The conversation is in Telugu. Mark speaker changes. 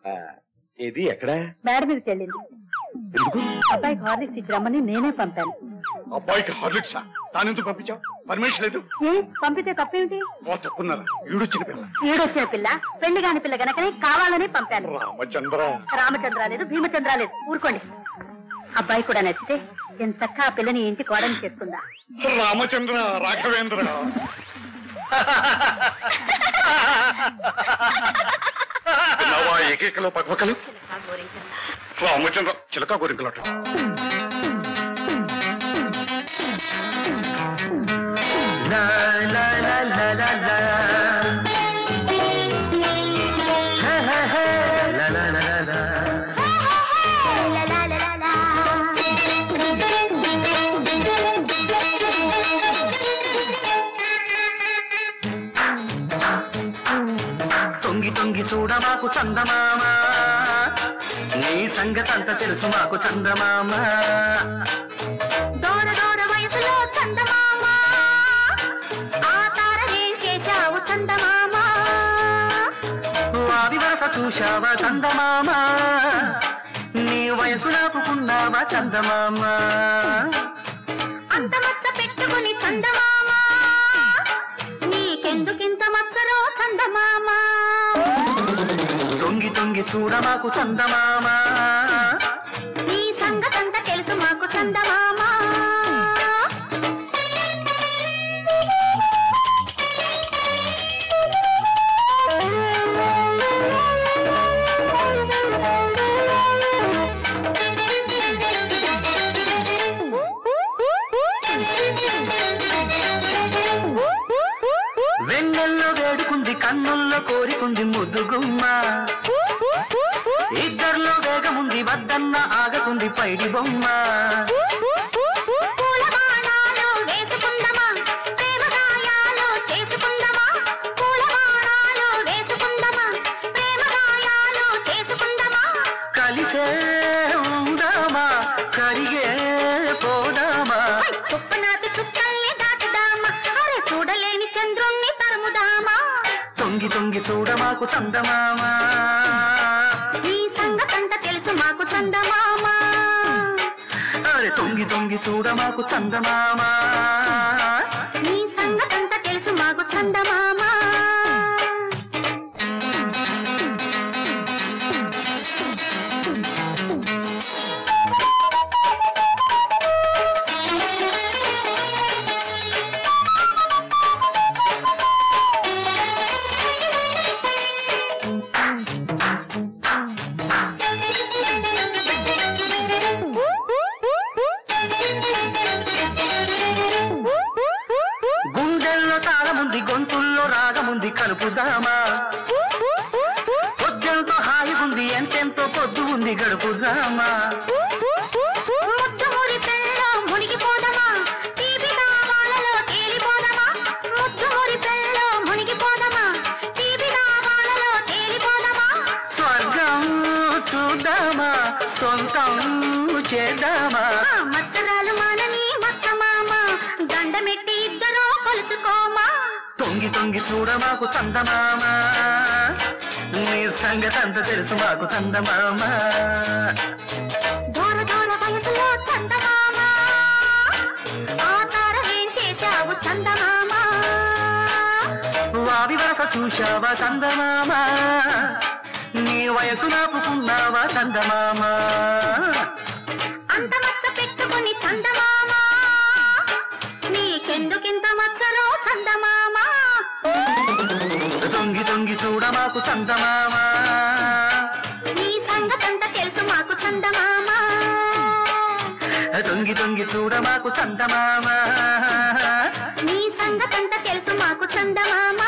Speaker 1: ఆ, ఇది ఎక్కడ
Speaker 2: మేడ మీదకి వెళ్ళింది
Speaker 1: ఎందుకు
Speaker 2: అబ్బాయికి హార్లిక్స్ ఇచ్చి రమ్మని నేనే పంపాను
Speaker 3: అబ్బాయికి హార్లిక్సా తానెందుకు పంపించావు పర్మిషన్ లేదు
Speaker 2: ఏ పంపితే తప్పేమిటి
Speaker 3: ఓ తప్పున్నారా ఈడొచ్చిన పిల్ల
Speaker 2: ఏడొచ్చిన పిల్ల పెళ్లి కాని పిల్ల గనకనే కావాలని పంపాను
Speaker 3: రామచంద్ర
Speaker 2: రామచంద్ర లేదు భీమచంద్ర లేదు ఊరుకోండి అబ్బాయి కూడా నచ్చితే ఎంత ఆ పిల్లని ఇంటి కోడని చేసుకుందా
Speaker 3: రామచంద్ర రాఘవేంద్ర విన్నావా ఏకైకలో పక్వకలు రామచంద్ర చిలక గోరింకలట
Speaker 4: తొంగి తొంగి చూడ మాకు చందమామ నీ సంగతంత తెలుసు మాకు చందమామ
Speaker 2: దూర దూర వయసులో చందమామ ఆ తార ఏం చేశావు చందమామ
Speaker 4: వావి వరస చూశావా చందమామ నీ వయసు నాకుకున్నావా చందమామ
Speaker 2: అంత మచ్చ పెట్టుకుని చందమామ నీకెందుకింత మచ్చరో చందమామ
Speaker 4: తొంగి తొంగి చూడ మాకు చందమామ
Speaker 2: నీ సంగతంతా తెలుసు మాకు చందమామ
Speaker 4: వెన్నెల్లో వేడుకుంది కన్నుల్లో కోరికుంది ముద్దుగుమ్మ ఇద్దర్లో వేగముంది వద్దన్న ఆగకుంది పైడి బొమ్మ
Speaker 2: పూల బాణాలు వేసుకుందమా ప్రేమ గాయాలు చేసుకుందమా పూల బాణాలు వేసుకుందమా ప్రేమ గాయాలు చేసుకుందమా
Speaker 4: కలిసే ఉందామా కరిగే పోదామా
Speaker 2: చుప్పనాటి చుక్కల్ని దాటుదామా అరే చూడలేని చంద్రుణ్ణి తరుముదామా
Speaker 4: తొంగి తొంగి చూడ మాకు చందమామ
Speaker 2: ఈ సంగతంత తెలుసు మాకు చందమామ
Speaker 4: అరే తొంగి తొంగి చూడ మాకు చందమామ
Speaker 2: ఈ సంగతంత తెలుసు మాకు చందమామ
Speaker 4: గుండెల్లో తాళముంది గొంతుల్లో రాగముంది కలుపుదామా పొద్దెంతో హాయిగుంది ఎంతెంతో పొద్దు ఉంది గడుపుదామా
Speaker 2: ముద్దు మురిపెల్లో మునిగిపోదమా తీపి నామాలలో తేలిపోదమా ముద్దు మురిపెల్లో మునిగిపోదమా తీపి నామాలలో తేలిపోదమా
Speaker 4: స్వర్గం చూద్దామా సొంతం చేద్దామా
Speaker 2: ఆ మచ్చరాలు మానని మచ్చ మామ దండమెట్టి ఇద్దరూ కలుసుకోమా
Speaker 4: తొంగి తొంగి చూడ మాకు చందమామ నీ సంగతంత తెలుసు మాకు చందమామ
Speaker 2: దూర దూర వయసులో చందమామ ఆ తార ఏం చేశావు చందమామ
Speaker 4: వావి వరస చూశావా చందమామ నీ వయసు నాపుకున్నావా చందమామ
Speaker 2: అంత మచ్చ పెట్టుకుని చందమామ నీకెందుకింత మచ్చరో చందమామ
Speaker 4: తొంగి తొంగి చూడ మాకు చందమామ
Speaker 2: నీ సంగతంతా తెలుసు మాకు చందమామ
Speaker 4: తొంగి తొంగి చూడ మాకు చందమామ
Speaker 2: నీ సంగతంతా తెలుసు మాకు చందమామ